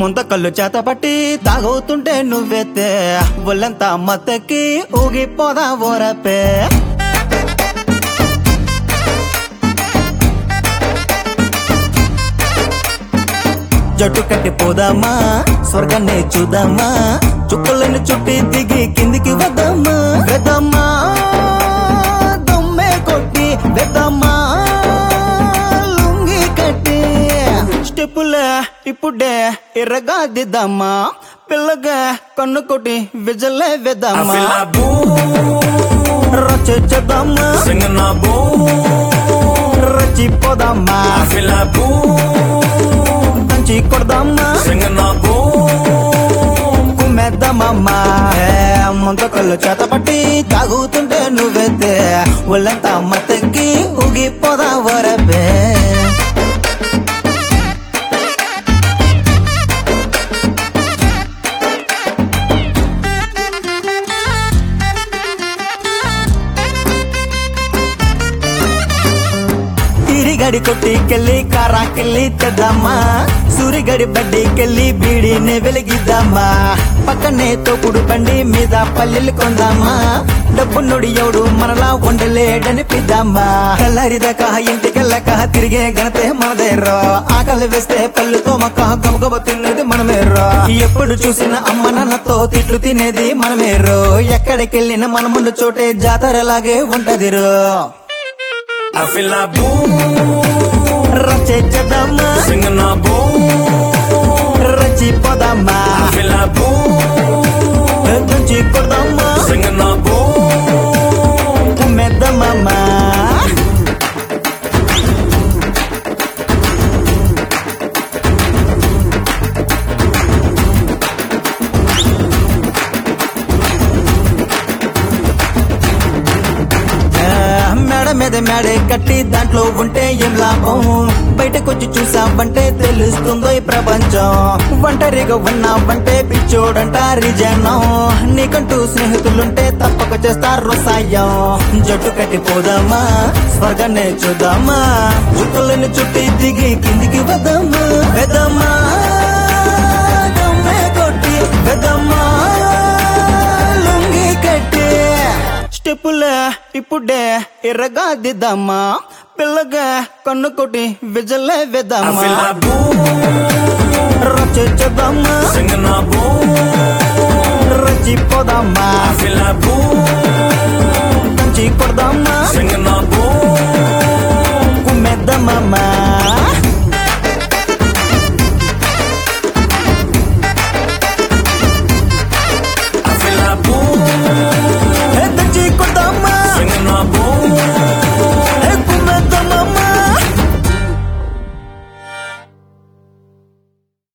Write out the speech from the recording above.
ముంత కళ్ళు చేత పట్టి తాగవుతుంటే నువ్వెత్తే ఒళ్ళంతా మత్తెక్కి ఊగిపోదా ఓరపే జట్టు కట్టి పోదామా స్వర్గాన్ని చూద్దామా చుక్కలను చుట్టి దిగి కిందికి వద్దామా వెదమ్మా దమ్మే కొట్టి వెదమ్మా లుంగి కట్టి స్టెప్పులే ఇప్పుడే ఎర్రగా దిద్దామా పిల్లగా కన్ను కొట్టి విజలే I వెదమ్మా feel like boom, రచేద్దామా singing a boom. రచిపోదామా I feel like boom, దంచి కొడదామా singing a boom. కుమ్మెద్దమమ్మా ముంత కళ్ళు చేత పట్టి తాగుతుంటే నువ్వెత్తే ఒళ్ళంతా అమ్మ తగ్గి ఊగిపోదా వరబే తిరిగడి కొట్టికెళ్ళి కారాకెళ్ళి తెద్దామా సూరిగడి బడ్డీకెళ్ళి బీడిని వెలిగిద్దామా పక్కనే తోపుడు బండి మీద పల్లెలు కొందామా డబ్బు నుడి ఎవడు మనలా ఉండలేడని పిద్దామా కల్లరిదాకా ఇంటికెళ్ళక తిరిగే గణతే మనదేరో ఆకలి వేస్తే పళ్ళు తోమక గబగబ తిన్నది మనమేరో ఎప్పుడు చూసిన అమ్మ నాన్నతో తిట్లు తినేది మనమేరో ఎక్కడికెళ్ళిన మన ముందు చోటే జాతరలాగే ఉంటదిరో I feel like boom, రచేద్దామా singing a boom. రచిపోదామా I feel like boom, దంచి కొడదామా singing a boom. కుమ్మెద్దమమ్మా ఆ, మేడ మీద మేడే కట్టి దాంట్లో ఉంటే ఏం లాభం బయటకొచ్చి చూసావంటే తెలుస్తుందో ఈ ప్రపంచం ఒంటరిగా ఉన్నావంటే పిచ్చోడంటారి జనం నీకంటూ స్నేహితులుంటే తప్పక చేస్తారు సాయం జట్టు కట్టి పోదామా స్వర్గాన్ని చూద్దామా చుక్కలను చుట్టి దిగి కిందికి వద్దామా వెదమ్మా దమ్మే కొట్టి వెదమ్మా లుంగి కట్టి స్టెప్పులే ఇప్పుడే ఎర్రగా దిద్దామా పిల్లగా కన్ను కొట్టి విజలే I వేద్దామా feel like boom, రచేద్దామా singing a boom. రచిపోదామా I feel like boom,